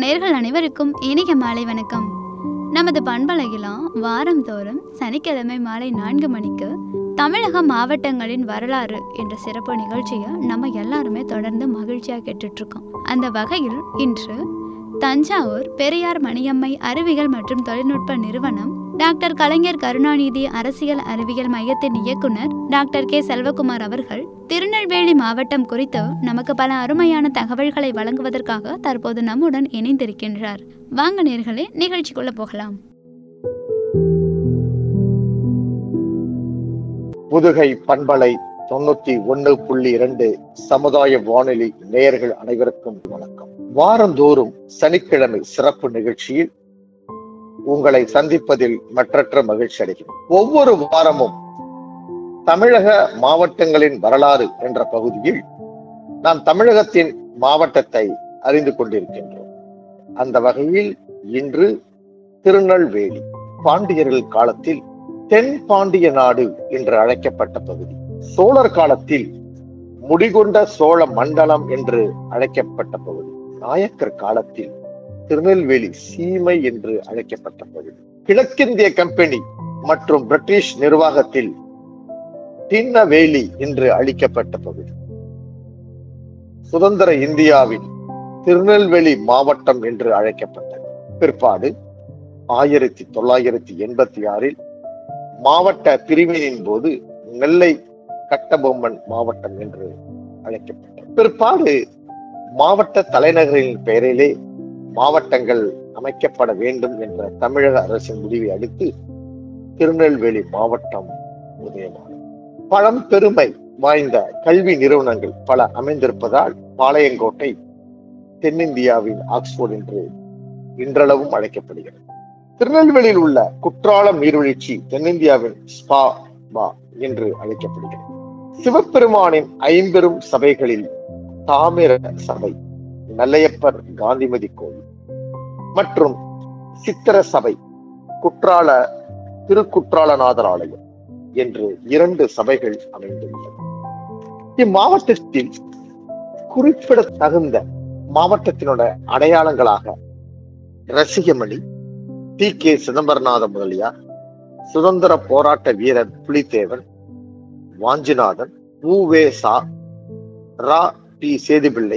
நேர்கள் அனைவருக்கும் இனிய மாலை வணக்கம் நமது பண்பலையிலாம் வாரந்தோறும் சனிக்கிழமை மாலை நான்கு மணிக்கு தமிழக மாவட்டங்களின் வரலாறு என்ற சிறப்பு நிகழ்ச்சியை நம்ம எல்லாருமே தொடர்ந்து மகிழ்ச்சியாக கேட்டுட்டு இருக்கோம் அந்த வகையில் இன்று தஞ்சாவூர் பெரியார் மணியம்மை அறிவியல் மற்றும் தொழில்நுட்ப நிறுவனம் டாக்டர் கலைஞர் கருணாநிதி அரசியல் அறிவியல் மையத்தின் இயக்குனர் டாக்டர் கே செல்வகுமார் அவர்கள் திருநெல்வேலி மாவட்டம் குறித்து நமக்கு பல அருமையான தகவல்களை வழங்குவதற்காக தற்போது நம்முடன் இணைந்திருக்கின்றார் வாங்க நேர்களே நிகழ்ச்சிக்குள்ள போகலாம் புதுகை பண்பலை தொண்ணூத்தி ஒண்ணு புள்ளி இரண்டு சமுதாய வானொலி நேயர்கள் அனைவருக்கும் வணக்கம் வாரந்தோறும் சனிக்கிழமை சிறப்பு நிகழ்ச்சியில் உங்களை சந்திப்பதில் மற்றற்ற மகிழ்ச்சி அடைகிறேன் ஒவ்வொரு வாரமும் தமிழக மாவட்டங்களின் வரலாறு என்ற பகுதியில் நாம் தமிழகத்தின் மாவட்டத்தை அறிந்து கொண்டிருக்கின்றோம் அந்த வகையில் இன்று திருநெல்வேலி பாண்டியர்கள் காலத்தில் தென் பாண்டிய நாடு என்று அழைக்கப்பட்ட பகுதி சோழர் காலத்தில் முடிகொண்ட சோழ மண்டலம் என்று அழைக்கப்பட்ட பகுதி நாயக்கர் காலத்தில் திருநெல்வேலி சீமை என்று அழைக்கப்பட்ட பகுதி கிழக்கிந்திய கம்பெனி மற்றும் பிரிட்டிஷ் நிர்வாகத்தில் தின்னவேலி என்று அழைக்கப்பட்ட பகுதி சுதந்திர இந்தியாவில் திருநெல்வேலி மாவட்டம் என்று அழைக்கப்பட்டது பிற்பாடு ஆயிரத்தி தொள்ளாயிரத்தி எண்பத்தி ஆறில் மாவட்ட பிரிவினின் போது நெல்லை கட்டபொம்மன் மாவட்டம் என்று அழைக்கப்பட்டது பிற்பாடு மாவட்ட தலைநகரின் பெயரிலே மாவட்டங்கள் அமைக்கப்பட வேண்டும் என்ற தமிழக அரசின் முடிவை அடுத்து திருநெல்வேலி மாவட்டம் உதயமானது பழம் பெருமை வாய்ந்த கல்வி நிறுவனங்கள் பல அமைந்திருப்பதால் பாளையங்கோட்டை தென்னிந்தியாவின் ஆக்ஸ்போர்ட் என்று இன்றளவும் அழைக்கப்படுகிறது திருநெல்வேலியில் உள்ள குற்றாலம் நீர்வீழ்ச்சி தென்னிந்தியாவின் ஸ்பா பா என்று அழைக்கப்படுகிறது சிவபெருமானின் ஐம்பெரும் சபைகளில் தாமிர சபை நல்லையப்பர் காந்திமதி கோவில் மற்றும் சித்திர சபை குற்றால திருக்குற்றாலநாதர் ஆலயம் என்று இரண்டு சபைகள் அமைந்துள்ளது இம்மாவட்டத்தில் குறிப்பிடத்தகுந்த மாவட்டத்தினோட அடையாளங்களாக ரசிகமணி டி கே சிதம்பரநாத முதலியார் சுதந்திர போராட்ட வீரர் புலித்தேவன் வாஞ்சிநாதன் உ வே சா ரா டி சேதுபிள்ளை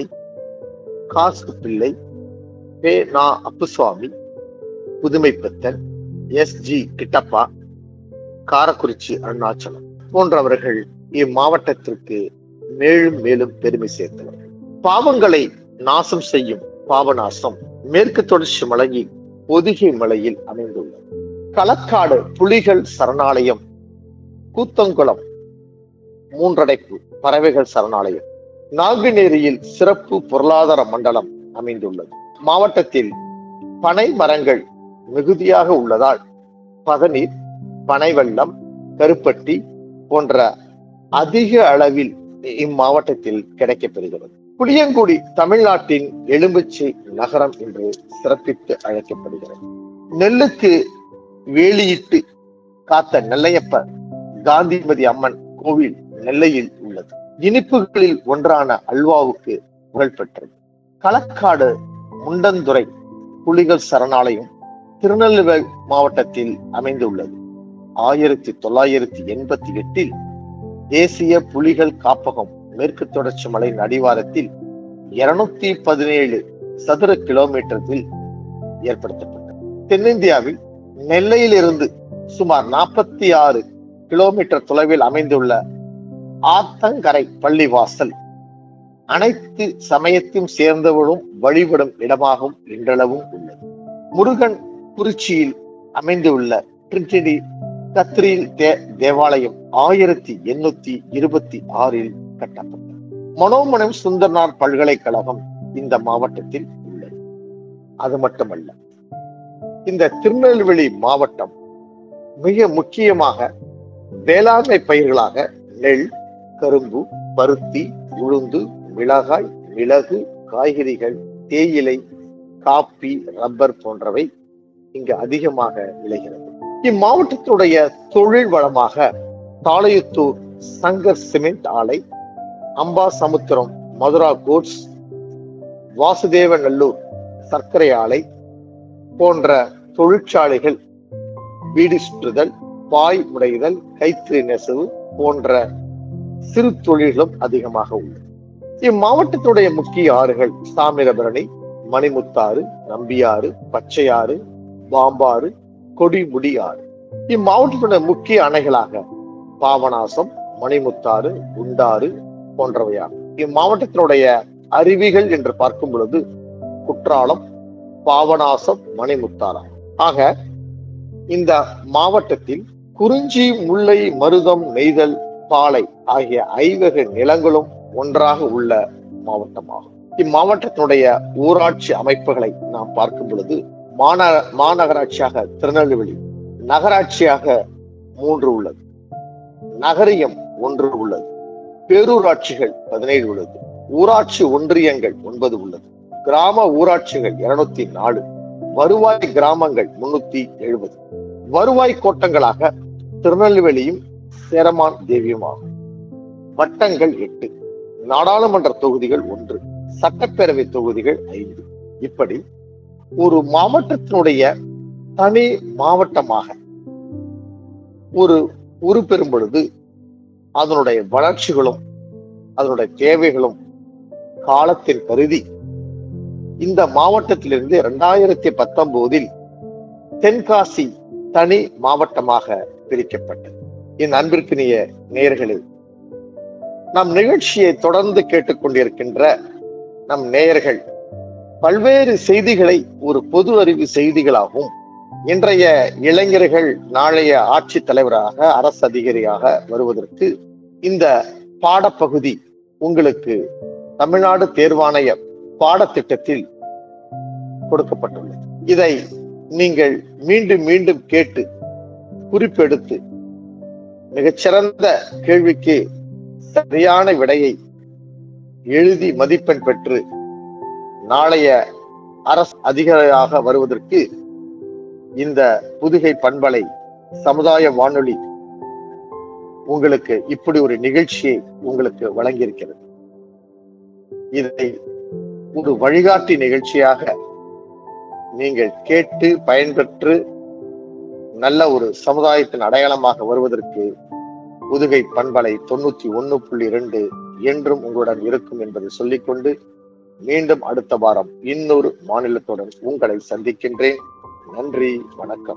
காசு பிள்ளை பே நா அப்புசுவாமி புதுமைப்பித்தன் எஸ் ஜி கிட்டப்பா காரக்குறிச்சி அருணாச்சலம் போன்றவர்கள் இம்மாவட்டத்திற்கு மேலும் மேலும் பெருமை சேர்த்தவர்கள் பாவங்களை நாசம் செய்யும் பாவநாசம் மேற்கு தொடர்ச்சி மலையில் பொதிகை மலையில் அமைந்துள்ளது களக்காடு புலிகள் சரணாலயம் கூத்தங்குளம் மூன்றடைப்பு பறவைகள் சரணாலயம் நாங்குநேரியில் சிறப்பு பொருளாதார மண்டலம் அமைந்துள்ளது மாவட்டத்தில் பனை மரங்கள் மிகுதியாக உள்ளதால் பதநீர் பனை வெள்ளம் கருப்பட்டி போன்ற அதிக அளவில் இம்மாவட்டத்தில் கிடைக்கப்பெறுகிறது புளியங்குடி தமிழ்நாட்டின் எலும்புச்சை நகரம் என்று சிறப்பித்து அழைக்கப்படுகிறது நெல்லுக்கு வேலியிட்டு காத்த நெல்லையப்பர் காந்திமதி அம்மன் கோவில் நெல்லையில் உள்ளது இனிப்புகளில் ஒன்றான அல்வாவுக்கு புகழ்பெற்றது களக்காடு முண்டந்துறை புலிகள் சரணாலயம் திருநெல்வேலி மாவட்டத்தில் அமைந்துள்ளது ஆயிரத்தி தொள்ளாயிரத்தி எண்பத்தி எட்டில் தேசிய புலிகள் காப்பகம் மேற்கு தொடர்ச்சி மலை அடிவாரத்தில் இருநூத்தி பதினேழு சதுர கிலோமீட்டரில் ஏற்படுத்தப்பட்டது தென்னிந்தியாவில் நெல்லையிலிருந்து சுமார் நாற்பத்தி ஆறு கிலோமீட்டர் தொலைவில் அமைந்துள்ள ஆத்தங்கரை பள்ளிவாசல் அனைத்து சமயத்தையும் சேர்ந்தவர்களும் வழிபடும் இடமாகவும் இன்றளவும் உள்ளது முருகன் குறிச்சியில் அமைந்துள்ள ட்ரினிட்டி கத்ரீல் தே தேவாலயம் ஆயிரத்தி எண்ணூத்தி இருபத்தி ஆறில் கட்டப்பட்டது மனோமனம் சுந்தர்னார் பல்கலைக்கழகம் இந்த மாவட்டத்தில் உள்ளது அது மட்டுமல்ல இந்த திருநெல்வேலி மாவட்டம் மிக முக்கியமாக வேளாண்மை பயிர்களாக நெல் கரும்பு பருத்தி உளுந்து மிளகாய் மிளகு காய்கறிகள் தேயிலை காப்பி ரப்பர் போன்றவை இங்கு அதிகமாக விளைகிறது இம்மாவட்டத்துடைய தொழில் வளமாக தாளையுத்தூர் சங்கர் சிமெண்ட் ஆலை அம்பாசமுத்திரம் மதுரா கோட்ஸ் வாசுதேவநல்லூர் சர்க்கரை ஆலை போன்ற தொழிற்சாலைகள் வீடு சுற்றுதல் பாய் முடைதல் கைத்தறி நெசவு போன்ற சிறு தொழில்களும் அதிகமாக உள்ளது இம்மாவட்டத்துடைய முக்கிய ஆறுகள் தாமிரபரணி மணிமுத்தாறு நம்பியாறு பச்சையாறு பாம்பாறு கொடிமுடி ஆறு இம்மாவட்டத்துடைய முக்கிய அணைகளாக பாபநாசம் மணிமுத்தாறு குண்டாறு போன்றவையாகும் இம்மாவட்டத்தினுடைய அருவிகள் என்று பார்க்கும் பொழுது குற்றாலம் பாபநாசம் மணிமுத்தாரம் ஆக இந்த மாவட்டத்தில் குறிஞ்சி முல்லை மருதம் நெய்தல் பாலை ஆகிய ஐவக நிலங்களும் ஒன்றாக உள்ள மாவட்டமாகும் இம்மாவட்டத்தினுடைய ஊராட்சி அமைப்புகளை நாம் பார்க்கும் பொழுது மாந மாநகராட்சியாக திருநெல்வேலி நகராட்சியாக மூன்று உள்ளது நகரியம் ஒன்று உள்ளது பேரூராட்சிகள் பதினேழு உள்ளது ஊராட்சி ஒன்றியங்கள் ஒன்பது உள்ளது கிராம ஊராட்சிகள் இருநூத்தி நாலு வருவாய் கிராமங்கள் முன்னூத்தி எழுபது வருவாய் கோட்டங்களாக திருநெல்வேலியும் சேரமான் தேவியும் ஆகும் வட்டங்கள் எட்டு நாடாளுமன்ற தொகுதிகள் ஒன்று சட்டப்பேரவை தொகுதிகள் ஐந்து இப்படி ஒரு மாவட்டத்தினுடைய தனி மாவட்டமாக ஒரு உருப்பெறும் பொழுது அதனுடைய வளர்ச்சிகளும் அதனுடைய தேவைகளும் காலத்தின் கருதி இந்த மாவட்டத்திலிருந்து இரண்டாயிரத்தி பத்தொன்பதில் தென்காசி தனி மாவட்டமாக பிரிக்கப்பட்டது என் அன்பிற்கினிய நேயர்களே நம் நிகழ்ச்சியை தொடர்ந்து கேட்டுக்கொண்டிருக்கின்ற நம் நேயர்கள் பல்வேறு செய்திகளை ஒரு பொது அறிவு செய்திகளாகவும் இன்றைய இளைஞர்கள் நாளைய ஆட்சி தலைவராக அரசு அதிகாரியாக வருவதற்கு இந்த பாடப்பகுதி உங்களுக்கு தமிழ்நாடு தேர்வாணைய பாடத்திட்டத்தில் கொடுக்கப்பட்டுள்ளது இதை நீங்கள் மீண்டும் மீண்டும் கேட்டு குறிப்பெடுத்து மிகச்சிறந்த கேள்விக்கு சரியான விடையை எழுதி மதிப்பெண் பெற்று நாளைய அரசு அதிகாரியாக வருவதற்கு இந்த புதுகை பண்பலை சமுதாய வானொலி உங்களுக்கு இப்படி ஒரு நிகழ்ச்சியை உங்களுக்கு வழங்கியிருக்கிறது இதை ஒரு வழிகாட்டி நிகழ்ச்சியாக நீங்கள் கேட்டு பயன்பெற்று நல்ல ஒரு சமுதாயத்தின் அடையாளமாக வருவதற்கு புதுகை பண்பலை தொண்ணூத்தி ஒண்ணு புள்ளி இரண்டு என்றும் உங்களுடன் இருக்கும் என்பதை சொல்லிக்கொண்டு மீண்டும் அடுத்த வாரம் இன்னொரு மாநிலத்துடன் உங்களை சந்திக்கின்றேன் நன்றி வணக்கம்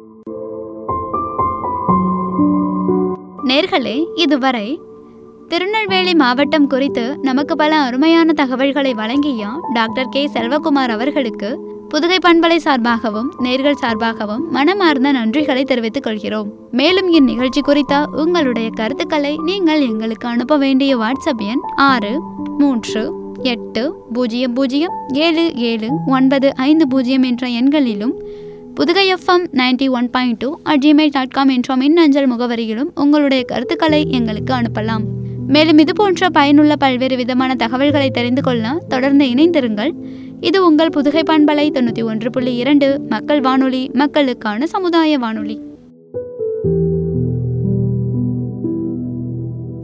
நேர்களே இதுவரை திருநெல்வேலி மாவட்டம் குறித்து நமக்கு பல அருமையான தகவல்களை வழங்கிய டாக்டர் கே செல்வகுமார் அவர்களுக்கு புதுகை பண்பலை சார்பாகவும் நேர்கள் சார்பாகவும் மனமார்ந்த நன்றிகளை தெரிவித்துக் கொள்கிறோம் மேலும் இந்நிகழ்ச்சி குறித்த உங்களுடைய கருத்துக்களை நீங்கள் எங்களுக்கு அனுப்ப வேண்டிய வாட்ஸ்அப் எண் ஆறு மூன்று எட்டு பூஜ்ஜியம் பூஜ்ஜியம் ஏழு ஏழு ஒன்பது ஐந்து பூஜ்ஜியம் என்ற எண்களிலும் Pudugai FM ninety one point two at Gmail dot com என்ற மின்னஞ்சல் முகவரியிலும் உங்களுடைய கருத்துக்களை எங்களுக்கு அனுப்பலாம் மேலும் இது போன்ற பயனுள்ள பல்வேறு விதமான தகவல்களை தெரிந்து கொள்ள தொடர்ந்து இணைந்திருங்கள் இது உங்கள் புதுகை பண்பலை தொண்ணூற்றி ஒன்று புள்ளி இரண்டு மக்கள் வானொலி மக்களுக்கான சமுதாய வானொலி